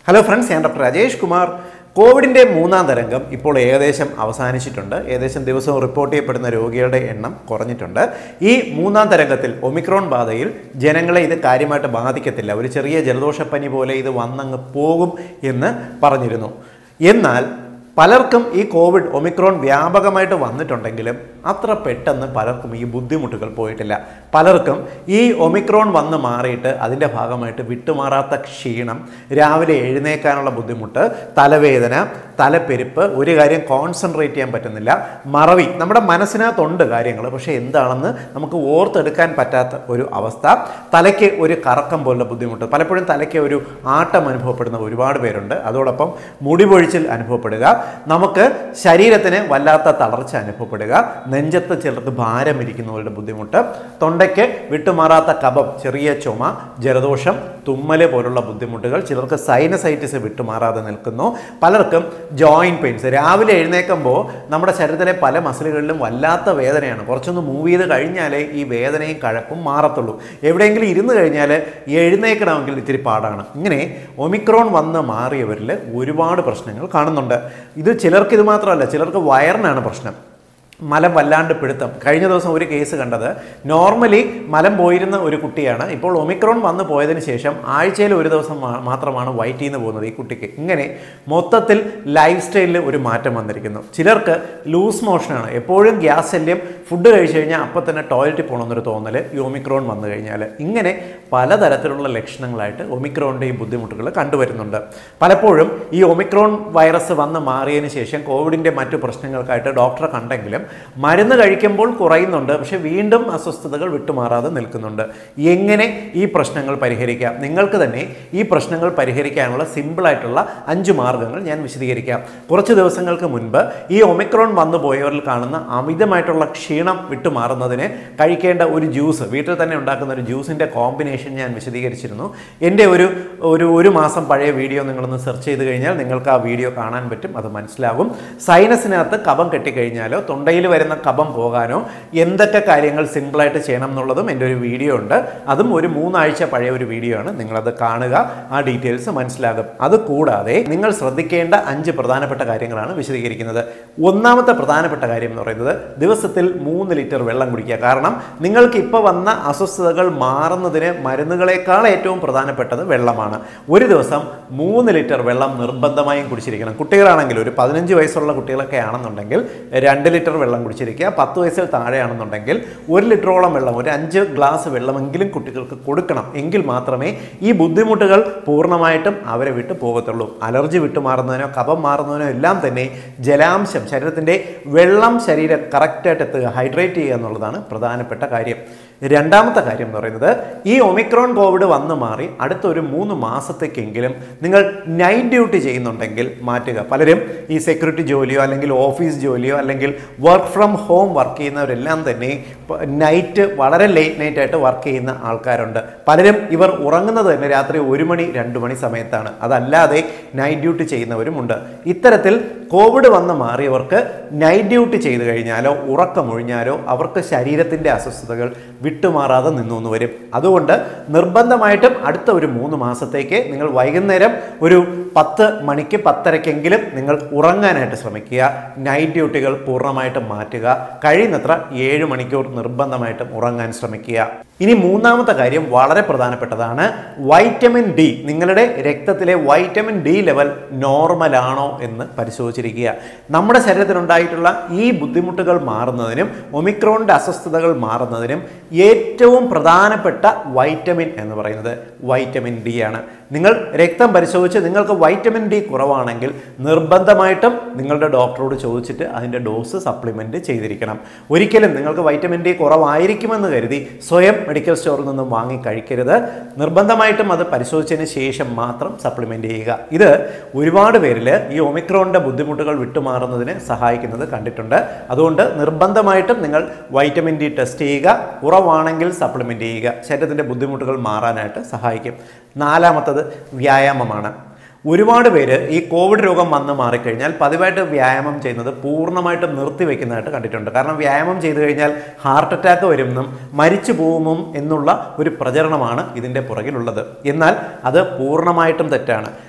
hello friends ഞാൻ doctor Rajesh Kumar കോവിഡിൻ്റെ മൂന്നാം തരംഗം ഇപ്പോൾ ഏകദേശം അവസാനിച്ചിട്ടുണ്ട് ഏകദേശം ദിവസവും റിപ്പോർട്ട് ചെയ്യപ്പെടുന്ന രോഗികളുടെ എണ്ണം കുറഞ്ഞിട്ടുണ്ട് ഈ മൂന്നാം തരംഗത്തിൽ ഒമിക്രോൺ ബാധയിൽ ജനങ്ങളെ ഇത് കാര്യമായിട്ട് ബാധിക്കത്തില്ല ഒരു ചെറിയ ജലദോഷപ്പനി പോലെ ഇത് വന്നങ്ങ് പോകും എന്ന് പറഞ്ഞിരുന്നു എന്നാൽ പലർക്കും ഈ കോവിഡ് ഒമിക്രോൺ വ്യാപകമായിട്ട് വന്നിട്ടുണ്ടെങ്കിലും അത്ര പെട്ടെന്ന് പലർക്കും ഈ ബുദ്ധിമുട്ടുകൾ പോയിട്ടില്ല പലർക്കും ഈ ഒമിക്രോൺ വന്ന് മാറിയിട്ട് അതിൻ്റെ ഭാഗമായിട്ട് വിട്ടുമാറാത്ത ക്ഷീണം രാവിലെ എഴുന്നേക്കാനുള്ള ബുദ്ധിമുട്ട് തലവേദന തലപ്പെരുപ്പ് ഒരു കാര്യം കോൺസെൻട്രേറ്റ് ചെയ്യാൻ പറ്റുന്നില്ല മറവി നമ്മുടെ മനസ്സിനകത്തുണ്ട് കാര്യങ്ങൾ പക്ഷേ എന്താണെന്ന് നമുക്ക് ഓർത്തെടുക്കാൻ പറ്റാത്ത ഒരു അവസ്ഥ തലയ്ക്ക് ഒരു കറക്കം പോലുള്ള ബുദ്ധിമുട്ട് പലപ്പോഴും തലയ്ക്ക് ഒരു ആട്ടം അനുഭവപ്പെടുന്ന ഒരുപാട് പേരുണ്ട് അതോടൊപ്പം മുടി പൊഴിച്ചിൽ അനുഭവപ്പെടുക നമുക്ക് ശരീരത്തിന് വല്ലാത്ത തളർച്ച അനുഭവപ്പെടുക നെഞ്ചത്ത് ചിലർക്ക് ഭാരമിരിക്കുന്നവരുടെ ബുദ്ധിമുട്ട് തൊണ്ടയ്ക്ക് വിട്ടുമാറാത്ത കഫം ചെറിയ ചുമ ജലദോഷം തുമ്മല് പോലുള്ള ബുദ്ധിമുട്ടുകൾ ചിലർക്ക് സൈനസൈറ്റിസ് വിട്ടുമാറാതെ നിൽക്കുന്നു പലർക്കും ജോയിൻറ്റ് പെയിൻസ് രാവിലെ എഴുന്നേൽക്കുമ്പോൾ നമ്മുടെ ശരീരത്തിലെ പല മസിലുകളിലും വല്ലാത്ത വേദനയാണ് കുറച്ചൊന്ന് മൂവ് ചെയ്ത് കഴിഞ്ഞാലേ ഈ വേദനയും കഴപ്പും മാറത്തുള്ളൂ എവിടെയെങ്കിലും ഇരുന്ന് കഴിഞ്ഞാൽ എഴുന്നേക്കണമെങ്കിൽ ഇത്തിരി പാടാണ് ഇങ്ങനെ ഒമിക്രോൺ വന്ന് മാറിയവരിൽ ഒരുപാട് പ്രശ്നങ്ങൾ കാണുന്നുണ്ട് ഇത് ചിലർക്ക് ഇത് മാത്രമല്ല ചിലർക്ക് വയറിനാണ് പ്രശ്നം മലം വല്ലാണ്ട് പിടുത്തം കഴിഞ്ഞ ദിവസം ഒരു കേസ് കണ്ടത് നോർമലി മലം പോയിരുന്ന ഒരു കുട്ടിയാണ് ഇപ്പോൾ ഒമിക്രോൺ വന്നു പോയതിന് ശേഷം ആഴ്ചയിൽ ഒരു ദിവസം മാ- മാത്രമാണ് വയറ്റിൽ നിന്ന് പോകുന്നത് ഈ കുട്ടിക്ക് ഇങ്ങനെ മൊത്തത്തിൽ ലൈഫ് സ്റ്റൈലിൽ ഒരു മാറ്റം വന്നിരിക്കുന്നു ചിലർക്ക് ലൂസ് മോഷനാണ് എപ്പോഴും ഗ്യാസ് ശല്യം ഫുഡ് കഴിച്ചു കഴിഞ്ഞാൽ അപ്പം തന്നെ ടോയ്ലറ്റിൽ പോകണമെന്നൊരു തോന്നൽ ഈ ഒമിക്രോൺ വന്നു കഴിഞ്ഞാൽ ഇങ്ങനെ പലതരത്തിലുള്ള ലക്ഷണങ്ങളായിട്ട് ഒമിക്രോണിൻ്റെ ഈ ബുദ്ധിമുട്ടുകൾ കണ്ടുവരുന്നുണ്ട് പലപ്പോഴും ഈ ഒമിക്രോൺ വൈറസ് വന്ന് മാറിയതിന് ശേഷം കോവിഡിൻ്റെ മറ്റു പ്രശ്നങ്ങൾക്കായിട്ട് ഡോക്ടറെ കണ്ടെങ്കിലും മരുന്ന് കഴിക്കുമ്പോൾ കുറയുന്നുണ്ട് പക്ഷെ വീണ്ടും അസ്വസ്ഥതകൾ വിട്ടുമാറാതെ നിൽക്കുന്നുണ്ട് എങ്ങനെ ഈ പ്രശ്നങ്ങൾ പരിഹരിക്കാം നിങ്ങൾക്ക് തന്നെ ഈ പ്രശ്നങ്ങൾ പരിഹരിക്കാനുള്ള സിമ്പിളായിട്ടുള്ള അഞ്ച് മാർഗ്ഗങ്ങൾ ഞാൻ വിശദീകരിക്കാം കുറച്ച് ദിവസങ്ങൾക്ക് മുൻപ് ഈ ഒമിക്രോൺ വന്നു പോയവരിൽ കാണുന്ന അമിതമായിട്ടുള്ള ക്ഷീണം വിട്ടുമാറുന്നതിന് കഴിക്കേണ്ട ഒരു ജ്യൂസ് വീട്ടിൽ തന്നെ ഉണ്ടാക്കുന്ന ഒരു ജ്യൂസിൻ്റെ കോമ്പിനേഷൻ ഞാൻ വിശദീകരിച്ചിരുന്നു എൻ്റെ ഒരു ഒരു ഒരു മാസം പഴയ വീഡിയോ നിങ്ങളൊന്ന് സെർച്ച് ചെയ്ത് കഴിഞ്ഞാൽ നിങ്ങൾക്ക് ആ വീഡിയോ കാണാൻ പറ്റും അത് മനസ്സിലാകും സൈനസിനകത്ത് കഫം കെട്ടിക്കഴിഞ്ഞാലോ തൊണ്ടയിൽ വരുന്ന കഫം പോകാനോ എന്തൊക്കെ കാര്യങ്ങൾ സിമ്പിളായിട്ട് ചെയ്യണം എന്നുള്ളതും എൻ്റെ ഒരു വീഡിയോ ഉണ്ട് അതും ഒരു മൂന്നാഴ്ച പഴയ ഒരു വീഡിയോ ആണ് നിങ്ങളത് കാണുക ആ ഡീറ്റെയിൽസ് മനസ്സിലാകും അത് കൂടാതെ നിങ്ങൾ ശ്രദ്ധിക്കേണ്ട അഞ്ച് പ്രധാനപ്പെട്ട കാര്യങ്ങളാണ് വിശദീകരിക്കുന്നത് ഒന്നാമത്തെ പ്രധാനപ്പെട്ട കാര്യം എന്ന് പറയുന്നത് ദിവസത്തിൽ മൂന്ന് ലിറ്റർ വെള്ളം കുടിക്കുക കാരണം നിങ്ങൾക്ക് ഇപ്പോൾ വന്ന അസ്വസ്ഥതകൾ മാറുന്നതിന് മരുന്നുകളെക്കാൾ ഏറ്റവും പ്രധാനപ്പെട്ടത് വെള്ളമാണ് ഒരു ദിവസം മൂന്ന് ലിറ്റർ വെള്ളം നിർബന്ധമായും കുടിച്ചിരിക്കണം കുട്ടികളാണെങ്കിൽ ഒരു പതിനഞ്ച് വയസ്സുള്ള കുട്ടികളൊക്കെ ആണെന്നുണ്ടെങ്കിൽ രണ്ട് ലിറ്റർ വെള്ളം കുടിച്ചിരിക്കുക പത്ത് വയസ്സിൽ താഴെയാണെന്നുണ്ടെങ്കിൽ ഒരു ലിറ്ററോളം വെള്ളം ഒരു അഞ്ച് ഗ്ലാസ് വെള്ളമെങ്കിലും കുട്ടികൾക്ക് കൊടുക്കണം എങ്കിൽ മാത്രമേ ഈ ബുദ്ധിമുട്ടുകൾ പൂർണ്ണമായിട്ടും അവരെ വിട്ട് പോകത്തുള്ളൂ അലർജി വിട്ടുമാറുന്നതിനോ കഫം മാറുന്നതിനോ എല്ലാം തന്നെ ജലാംശം ശരീരത്തിൻ്റെ വെള്ളം ശരീരം കറക്റ്റായിട്ട് എത്തുക ഹൈഡ്രേറ്റ് ചെയ്യുക എന്നുള്ളതാണ് പ്രധാനപ്പെട്ട കാര്യം രണ്ടാമത്തെ കാര്യം എന്ന് പറയുന്നത് ഈ ഒമിക്രോൺ കോവിഡ് വന്നു മാറി അടുത്ത ഒരു മൂന്ന് മാസത്തേക്കെങ്കിലും നിങ്ങൾ നൈറ്റ് ഡ്യൂട്ടി ചെയ്യുന്നുണ്ടെങ്കിൽ മാറ്റുക പലരും ഈ സെക്യൂരിറ്റി ജോലിയോ അല്ലെങ്കിൽ ഓഫീസ് ജോലിയോ അല്ലെങ്കിൽ വർക്ക് ഫ്രം ഹോം വർക്ക് ചെയ്യുന്നവരെല്ലാം തന്നെ നൈറ്റ് വളരെ ലേറ്റ് നൈറ്റ് ആയിട്ട് വർക്ക് ചെയ്യുന്ന ആൾക്കാരുണ്ട് പലരും ഇവർ ഉറങ്ങുന്നത് തന്നെ രാത്രി ഒരു മണി രണ്ട് മണി സമയത്താണ് അതല്ലാതെ നൈറ്റ് ഡ്യൂട്ടി ചെയ്യുന്നവരുമുണ്ട് ഇത്തരത്തിൽ കോവിഡ് വന്ന് മാറിയവർക്ക് നൈറ്റ് ഡ്യൂട്ടി ചെയ്തു കഴിഞ്ഞാലോ ഉറക്കമൊഴിഞ്ഞാലോ അവർക്ക് ശരീരത്തിൻ്റെ അസ്വസ്ഥതകൾ വിട്ടുമാറാതെ നിന്നു എന്ന് വരും അതുകൊണ്ട് നിർബന്ധമായിട്ടും അടുത്ത ഒരു മൂന്ന് മാസത്തേക്ക് നിങ്ങൾ വൈകുന്നേരം ഒരു പത്ത് മണിക്ക് പത്തരയ്ക്കെങ്കിലും നിങ്ങൾ ഉറങ്ങാനായിട്ട് ശ്രമിക്കുക നൈറ്റ് ഡ്യൂട്ടികൾ പൂർണ്ണമായിട്ടും മാറ്റുക കഴിയുന്നത്ര ഏഴ് മണിക്കൂർ നിർബന്ധമായിട്ടും ഉറങ്ങാൻ ശ്രമിക്കുക ഇനി മൂന്നാമത്തെ കാര്യം വളരെ പ്രധാനപ്പെട്ടതാണ് വൈറ്റമിൻ ഡി നിങ്ങളുടെ രക്തത്തിലെ വൈറ്റമിൻ ഡി ലെവൽ നോർമൽ ആണോ എന്ന് പരിശോധിച്ചിരിക്കുക നമ്മുടെ ശരീരത്തിനുണ്ടായിട്ടുള്ള ഈ ബുദ്ധിമുട്ടുകൾ മാറുന്നതിനും ഒമിക്രോണിൻ്റെ അസ്വസ്ഥതകൾ മാറുന്നതിനും ഏറ്റവും പ്രധാനപ്പെട്ട വൈറ്റമിൻ എന്ന് പറയുന്നത് വൈറ്റമിൻ ഡി ആണ് നിങ്ങൾ രക്തം പരിശോധിച്ച് നിങ്ങൾക്ക് വൈറ്റമിൻ ഡി കുറവാണെങ്കിൽ നിർബന്ധമായിട്ടും നിങ്ങളുടെ ഡോക്ടറോട് ചോദിച്ചിട്ട് അതിൻ്റെ ഡോസ് സപ്ലിമെൻറ്റ് ചെയ്തിരിക്കണം ഒരിക്കലും നിങ്ങൾക്ക് വൈറ്റമിൻ ഡി കുറവായിരിക്കുമെന്ന് കരുതി സ്വയം മെഡിക്കൽ സ്റ്റോറിൽ നിന്നും വാങ്ങി കഴിക്കരുത് നിർബന്ധമായിട്ടും അത് പരിശോധിച്ചതിന് ശേഷം മാത്രം സപ്ലിമെൻ്റ് ചെയ്യുക ഇത് ഒരുപാട് പേരിൽ ഈ ഒമിക്രോണിൻ്റെ ബുദ്ധിമുട്ടുകൾ വിട്ടുമാറുന്നതിന് സഹായിക്കുന്നത് കണ്ടിട്ടുണ്ട് അതുകൊണ്ട് നിർബന്ധമായിട്ടും നിങ്ങൾ വൈറ്റമിൻ ഡി ടെസ്റ്റ് ചെയ്യുക കുറവാണെങ്കിൽ സപ്ലിമെൻ്റ് ചെയ്യുക ശരീരത്തിൻ്റെ ബുദ്ധിമുട്ടുകൾ മാറാനായിട്ട് സഹായിക്കും നാലാമത്തത് വ്യായാമമാണ് ഒരുപാട് പേര് ഈ കോവിഡ് രോഗം വന്ന് മാറിക്കഴിഞ്ഞാൽ പതിവായിട്ട് വ്യായാമം ചെയ്യുന്നത് പൂർണ്ണമായിട്ടും നിർത്തിവെക്കുന്നതായിട്ട് കണ്ടിട്ടുണ്ട് കാരണം വ്യായാമം ചെയ്തു കഴിഞ്ഞാൽ ഹാർട്ട് അറ്റാക്ക് വരുമെന്നും മരിച്ചു പോകുമെന്നും എന്നുള്ള ഒരു പ്രചരണമാണ് ഇതിൻ്റെ പുറകിലുള്ളത് എന്നാൽ അത് പൂർണ്ണമായിട്ടും തെറ്റാണ്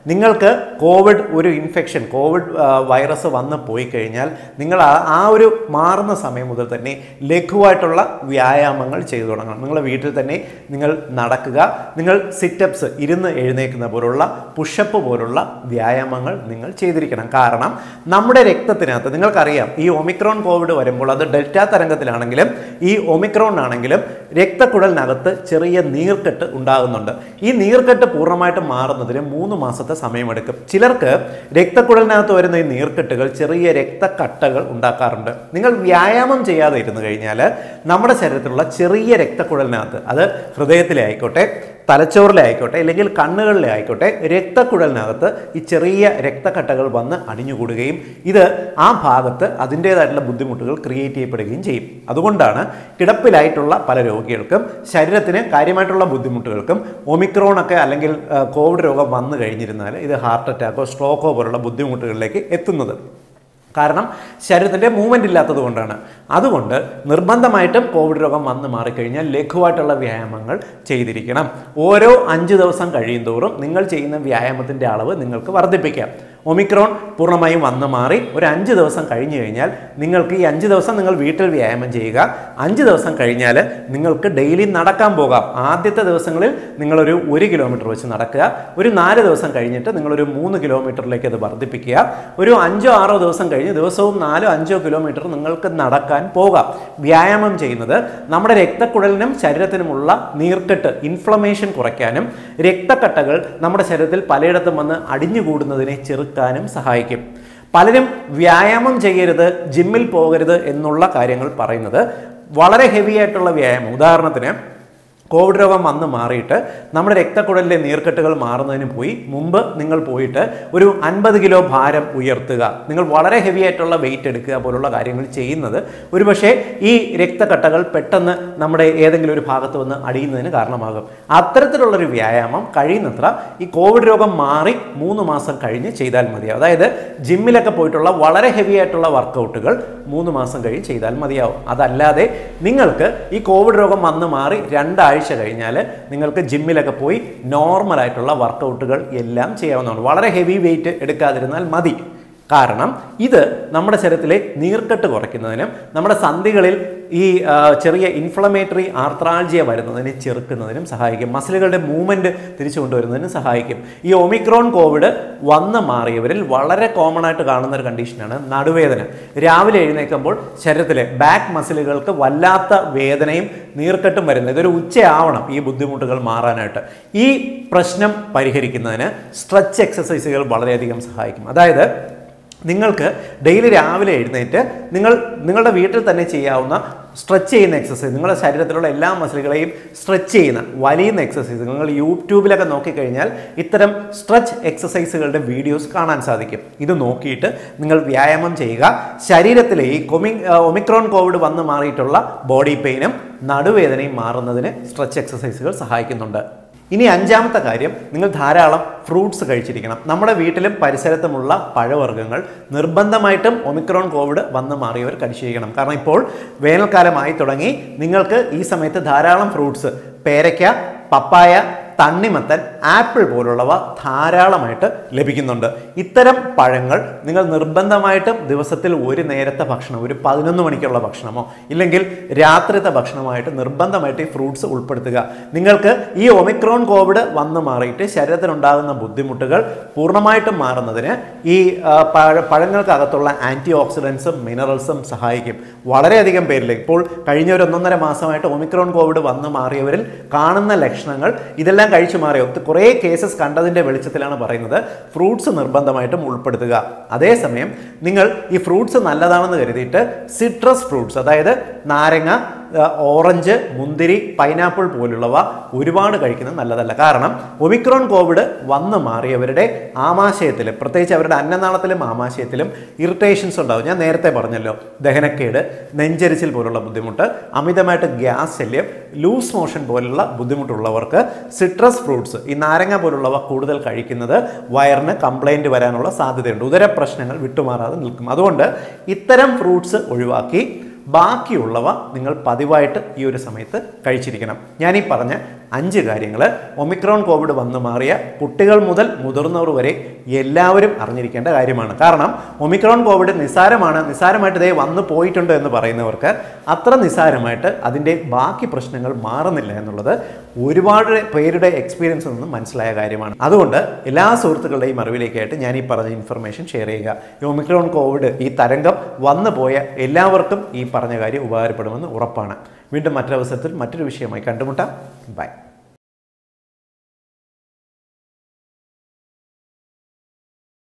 നിങ്ങൾക്ക് കോവിഡ് ഒരു ഇൻഫെക്ഷൻ കോവിഡ് ആ, വൈറസ് വന്ന് പോയി കഴിഞ്ഞാൽ നിങ്ങൾ ആ ആ ഒരു മാറുന്ന സമയം മുതൽ തന്നെ ലഘുവായിട്ടുള്ള വ്യായാമങ്ങൾ ചെയ്തു തുടങ്ങണം നിങ്ങളുടെ വീട്ടിൽ തന്നെ നിങ്ങൾ നടക്കുക നിങ്ങൾ സിറ്റപ്സ് ഇരുന്ന് എഴുന്നേക്കുന്ന പോലുള്ള പുഷപ്പ് പോലുള്ള വ്യായാമങ്ങൾ നിങ്ങൾ ചെയ്തിരിക്കണം കാരണം നമ്മുടെ രക്തത്തിനകത്ത് നിങ്ങൾക്കറിയാം ഈ ഒമിക്രോൺ കോവിഡ് വരുമ്പോൾ അത് ഡെൽറ്റ തരംഗത്തിലാണെങ്കിലും ഈ ഒമിക്രോൺ ആണെങ്കിലും രക്തക്കുഴലിനകത്ത് ചെറിയ നീർക്കെട്ട് ഉണ്ടാകുന്നുണ്ട് ഈ നീർക്കെട്ട് പൂർണ്ണമായിട്ടും മാറുന്നതിന് മൂന്ന് മാസത്തെ സമയമെടുക്കും ചിലർക്ക് രക്തക്കുഴലിനകത്ത് വരുന്ന ഈ നീർക്കെട്ടുകൾ ചെറിയ രക്തക്കട്ടകൾ ഉണ്ടാക്കാറുണ്ട് നിങ്ങൾ വ്യായാമം ചെയ്യാതെ ഇരുന്ന് കഴിഞ്ഞാൽ നമ്മുടെ ശരീരത്തിലുള്ള ചെറിയ രക്തക്കുഴലിനകത്ത് അത് ഹൃദയത്തിലെ ആയിക്കോട്ടെ തലച്ചോറിലെ ആയിക്കോട്ടെ അല്ലെങ്കിൽ കണ്ണുകളിലെ ആയിക്കോട്ടെ രക്തക്കുഴലിനകത്ത് ഈ ചെറിയ രക്തക്കട്ടകൾ വന്ന് അടിഞ്ഞുകൂടുകയും ഇത് ആ ഭാഗത്ത് അതിൻ്റേതായിട്ടുള്ള ബുദ്ധിമുട്ടുകൾ ക്രിയേറ്റ് ചെയ്യപ്പെടുകയും ചെയ്യും അതുകൊണ്ടാണ് കിടപ്പിലായിട്ടുള്ള പല രോഗികൾക്കും ശരീരത്തിന് കാര്യമായിട്ടുള്ള ബുദ്ധിമുട്ടുകൾക്കും ഒമിക്രോൺ ഒക്കെ അല്ലെങ്കിൽ ആ, കോവിഡ് രോഗം വന്നു കഴിഞ്ഞിരുന്നാൽ ഇത് ഹാർട്ട് അറ്റാക്കോ സ്ട്രോക്കോ പോലുള്ള ബുദ്ധിമുട്ടുകളിലേക്ക് എത്തുന്നത് കാരണം ശരീരത്തിൻ്റെ മൂവ്മെൻ്റ് ഇല്ലാത്തത് കൊണ്ടാണ് അതുകൊണ്ട് നിർബന്ധമായിട്ടും കോവിഡ് രോഗം വന്ന് മാറിക്കഴിഞ്ഞാൽ ലഘുവായിട്ടുള്ള വ്യായാമങ്ങൾ ചെയ്തിരിക്കണം ഓരോ അഞ്ച് ദിവസം കഴിയും തോറും നിങ്ങൾ ചെയ്യുന്ന വ്യായാമത്തിൻ്റെ അളവ് നിങ്ങൾക്ക് വർദ്ധിപ്പിക്കാം ഒമിക്രോൺ പൂർണ്ണമായും വന്ന് മാറി ഒരു അഞ്ച് ദിവസം കഴിഞ്ഞു കഴിഞ്ഞാൽ നിങ്ങൾക്ക് ഈ അഞ്ച് ദിവസം നിങ്ങൾ വീട്ടിൽ വ്യായാമം ചെയ്യുക അഞ്ച് ദിവസം കഴിഞ്ഞാൽ നിങ്ങൾക്ക് ഡെയിലി നടക്കാൻ പോകാം ആദ്യത്തെ ദിവസങ്ങളിൽ നിങ്ങളൊരു ഒരു കിലോമീറ്റർ വെച്ച് നടക്കുക ഒരു നാല് ദിവസം കഴിഞ്ഞിട്ട് നിങ്ങളൊരു മൂന്ന് കിലോമീറ്ററിലേക്ക് അത് വർദ്ധിപ്പിക്കുക ഒരു അഞ്ചോ ആറോ ദിവസം കഴിഞ്ഞ് ദിവസവും നാലോ അഞ്ചോ കിലോമീറ്റർ നിങ്ങൾക്ക് നടക്കാൻ പോകാം വ്യായാമം ചെയ്യുന്നത് നമ്മുടെ രക്തക്കുഴലിനും ശരീരത്തിനുമുള്ള നീർക്കെട്ട് ഇൻഫ്ലമേഷൻ കുറയ്ക്കാനും രക്തക്കട്ടകൾ നമ്മുടെ ശരീരത്തിൽ പലയിടത്തും വന്ന് അടിഞ്ഞുകൂടുന്നതിനെ ചെറുക്കാനും സഹായിക്കും പലരും വ്യായാമം ചെയ്യരുത് ജിമ്മിൽ പോകരുത് എന്നുള്ള കാര്യങ്ങൾ പറയുന്നത് വളരെ ഹെവി ആയിട്ടുള്ള വ്യായാമം ഉദാഹരണത്തിന് കോവിഡ് രോഗം വന്ന് മാറിയിട്ട് നമ്മുടെ രക്തക്കുഴലിലെ നീർക്കെട്ടുകൾ മാറുന്നതിന് പോയി മുമ്പ് നിങ്ങൾ പോയിട്ട് ഒരു അൻപത് കിലോ ഭാരം ഉയർത്തുക നിങ്ങൾ വളരെ ഹെവി ആയിട്ടുള്ള വെയിറ്റ് എടുക്കുക പോലുള്ള കാര്യങ്ങൾ ചെയ്യുന്നത് ഒരുപക്ഷെ ഈ രക്തക്കട്ടകൾ പെട്ടെന്ന് നമ്മുടെ ഏതെങ്കിലും ഒരു ഭാഗത്ത് വന്ന് അടിയുന്നതിന് കാരണമാകും അത്തരത്തിലുള്ളൊരു വ്യായാമം കഴിയുന്നത്ര ഈ കോവിഡ് രോഗം മാറി മൂന്ന് മാസം കഴിഞ്ഞ് ചെയ്താൽ മതിയാവും അതായത് ജിമ്മിലൊക്കെ പോയിട്ടുള്ള വളരെ ഹെവി ആയിട്ടുള്ള വർക്കൗട്ടുകൾ മൂന്ന് മാസം കഴിഞ്ഞ് ചെയ്താൽ മതിയാവും അതല്ലാതെ നിങ്ങൾക്ക് ഈ കോവിഡ് രോഗം വന്ന് മാറി രണ്ടാഴ്ച കഴിഞ്ഞാൽ നിങ്ങൾക്ക് ജിമ്മിലൊക്കെ പോയി നോർമൽ ആയിട്ടുള്ള വർക്കൗട്ടുകൾ എല്ലാം ചെയ്യാവുന്നതാണ് വളരെ ഹെവി വെയിറ്റ് എടുക്കാതിരുന്നാൽ മതി കാരണം ഇത് നമ്മുടെ ശരീരത്തിലെ നീർക്കെട്ട് കുറയ്ക്കുന്നതിനും നമ്മുടെ സന്ധികളിൽ ഈ ആ, ചെറിയ ഇൻഫ്ലമേറ്ററി ആർത്രാൾജിയ വരുന്നതിനെ ചെറുക്കുന്നതിനും സഹായിക്കും മസിലുകളുടെ മൂവ്മെൻറ്റ് തിരിച്ചു കൊണ്ടുവരുന്നതിനും സഹായിക്കും ഈ ഒമിക്രോൺ കോവിഡ് വന്ന് മാറിയവരിൽ വളരെ കോമൺ ആയിട്ട് കാണുന്ന ഒരു കണ്ടീഷനാണ് നടുവേദന രാവിലെ എഴുന്നേൽക്കുമ്പോൾ ശരീരത്തിലെ ബാക്ക് മസിലുകൾക്ക് വല്ലാത്ത വേദനയും നീർക്കെട്ടും വരുന്നത് ഇതൊരു ഉച്ചയാവണം ഈ ബുദ്ധിമുട്ടുകൾ മാറാനായിട്ട് ഈ പ്രശ്നം പരിഹരിക്കുന്നതിന് സ്ട്രെച്ച് എക്സസൈസുകൾ വളരെയധികം സഹായിക്കും അതായത് നിങ്ങൾക്ക് ഡെയിലി രാവിലെ എഴുന്നേറ്റ് നിങ്ങൾ നിങ്ങളുടെ വീട്ടിൽ തന്നെ ചെയ്യാവുന്ന സ്ട്രെച്ച് ചെയ്യുന്ന എക്സസൈസ് നിങ്ങളുടെ ശരീരത്തിലുള്ള എല്ലാ മസിലുകളെയും സ്ട്രെച്ച് ചെയ്യുന്ന വലിയുന്ന എക്സസൈസ് നിങ്ങൾ യൂട്യൂബിലൊക്കെ നോക്കിക്കഴിഞ്ഞാൽ ഇത്തരം സ്ട്രെച്ച് എക്സസൈസുകളുടെ വീഡിയോസ് കാണാൻ സാധിക്കും ഇത് നോക്കിയിട്ട് നിങ്ങൾ വ്യായാമം ചെയ്യുക ശരീരത്തിലെ ഈ കൊമി ഒമിക്രോൺ കോവിഡ് വന്ന് മാറിയിട്ടുള്ള ബോഡി പെയിനും നടുവേദനയും മാറുന്നതിന് സ്ട്രെച്ച് എക്സസൈസുകൾ സഹായിക്കുന്നുണ്ട് ഇനി അഞ്ചാമത്തെ കാര്യം നിങ്ങൾ ധാരാളം ഫ്രൂട്ട്സ് കഴിച്ചിരിക്കണം നമ്മുടെ വീട്ടിലും പരിസരത്തുമുള്ള പഴവർഗ്ഗങ്ങൾ നിർബന്ധമായിട്ടും ഒമിക്രോൺ കോവിഡ് വന്ന് മാറിയവർ കഴിച്ചിരിക്കണം കാരണം ഇപ്പോൾ വേനൽക്കാലമായി തുടങ്ങി നിങ്ങൾക്ക് ഈ സമയത്ത് ധാരാളം ഫ്രൂട്ട്സ് പേരയ്ക്ക പപ്പായ തണ്ണിമത്തൻ ആപ്പിൾ പോലുള്ളവ ധാരാളമായിട്ട് ലഭിക്കുന്നുണ്ട് ഇത്തരം പഴങ്ങൾ നിങ്ങൾ നിർബന്ധമായിട്ടും ദിവസത്തിൽ ഒരു നേരത്തെ ഭക്ഷണം ഒരു പതിനൊന്ന് മണിക്കുള്ള ഭക്ഷണമോ ഇല്ലെങ്കിൽ രാത്രിത്തെ ഭക്ഷണമായിട്ട് നിർബന്ധമായിട്ട് ഈ ഫ്രൂട്ട്സ് ഉൾപ്പെടുത്തുക നിങ്ങൾക്ക് ഈ ഒമിക്രോൺ കോവിഡ് വന്ന് മാറിയിട്ട് ശരീരത്തിനുണ്ടാകുന്ന ബുദ്ധിമുട്ടുകൾ പൂർണ്ണമായിട്ടും മാറുന്നതിന് ഈ ആ, പഴ പഴങ്ങൾക്കകത്തുള്ള ആൻറ്റി ഓക്സിഡൻസും മിനറൽസും സഹായിക്കും വളരെയധികം പേരിൽ ഇപ്പോൾ കഴിഞ്ഞ ഒരു ഒന്നൊന്നര മാസമായിട്ട് ഒമിക്രോൺ കോവിഡ് വന്ന് മാറിയവരിൽ കാണുന്ന ലക്ഷണങ്ങൾ ഇതെല്ലാം കഴിച്ചു മാറി ഒത്ത് കുറേ കേസസ് കണ്ടതിൻ്റെ വെളിച്ചത്തിലാണ് പറയുന്നത് ഫ്രൂട്ട്സ് നിർബന്ധമായിട്ടും ഉൾപ്പെടുത്തുക അതേസമയം നിങ്ങൾ ഈ ഫ്രൂട്ട്സ് നല്ലതാണെന്ന് കരുതിയിട്ട് സിട്രസ് ഫ്രൂട്ട്സ് അതായത് നാരങ്ങ ആ, ഓറഞ്ച് മുന്തിരി പൈനാപ്പിൾ പോലുള്ളവ ഒരുപാട് കഴിക്കുന്നത് നല്ലതല്ല കാരണം ഒമിക്രോൺ കോവിഡ് വന്ന് മാറിയവരുടെ ആമാശയത്തിൽ പ്രത്യേകിച്ച് അവരുടെ അന്നനാളത്തിലും ആമാശയത്തിലും ഇറിറ്റേഷൻസ് ഉണ്ടാവും ഞാൻ നേരത്തെ പറഞ്ഞല്ലോ ദഹനക്കേട് നെഞ്ചരിച്ചിൽ പോലുള്ള ബുദ്ധിമുട്ട് അമിതമായിട്ട് ഗ്യാസ് ശല്യം ലൂസ് മോഷൻ പോലുള്ള ബുദ്ധിമുട്ടുള്ളവർക്ക് സിട്രസ് ഫ്രൂട്ട്സ് ഈ നാരങ്ങ പോലുള്ളവ കൂടുതൽ കഴിക്കുന്നത് വയറിന് കംപ്ലൈൻറ്റ് വരാനുള്ള സാധ്യതയുണ്ട് ഉദര പ്രശ്നങ്ങൾ വിട്ടുമാറാതെ നിൽക്കും അതുകൊണ്ട് ഇത്തരം ഫ്രൂട്ട്സ് ഒഴിവാക്കി ബാക്കിയുള്ളവ നിങ്ങൾ പതിവായിട്ട് ഈ ഒരു സമയത്ത് കഴിച്ചിരിക്കണം ഞാൻ ഈ പറഞ്ഞ അഞ്ച് കാര്യങ്ങൾ ഒമിക്രോൺ കോവിഡ് വന്നു മാറിയ കുട്ടികൾ മുതൽ മുതിർന്നവർ വരെ എല്ലാവരും അറിഞ്ഞിരിക്കേണ്ട കാര്യമാണ് കാരണം ഒമിക്രോൺ കോവിഡ് നിസ്സാരമാണ് നിസ്സാരമായിട്ട് ഇതേ വന്നു പോയിട്ടുണ്ട് എന്ന് പറയുന്നവർക്ക് അത്ര നിസ്സാരമായിട്ട് അതിൻ്റെ ബാക്കി പ്രശ്നങ്ങൾ മാറുന്നില്ല എന്നുള്ളത് ഒരുപാട് പേരുടെ എക്സ്പീരിയൻസിൽ നിന്നും മനസ്സിലായ കാര്യമാണ് അതുകൊണ്ട് എല്ലാ സുഹൃത്തുക്കളുടെയും അറിവിലേക്കായിട്ട് ഞാൻ ഈ പറഞ്ഞ ഇൻഫർമേഷൻ ഷെയർ ചെയ്യുക ഈ ഒമിക്രോൺ കോവിഡ് ഈ തരംഗം വന്നു പോയ എല്ലാവർക്കും ഈ പറഞ്ഞ കാര്യം ഉപകാരപ്പെടുമെന്ന് ഉറപ്പാണ് വീണ്ടും മറ്റൊരവസരത്തിൽ മറ്റൊരു വിഷയമായി കണ്ടുമുട്ടാം ബൈ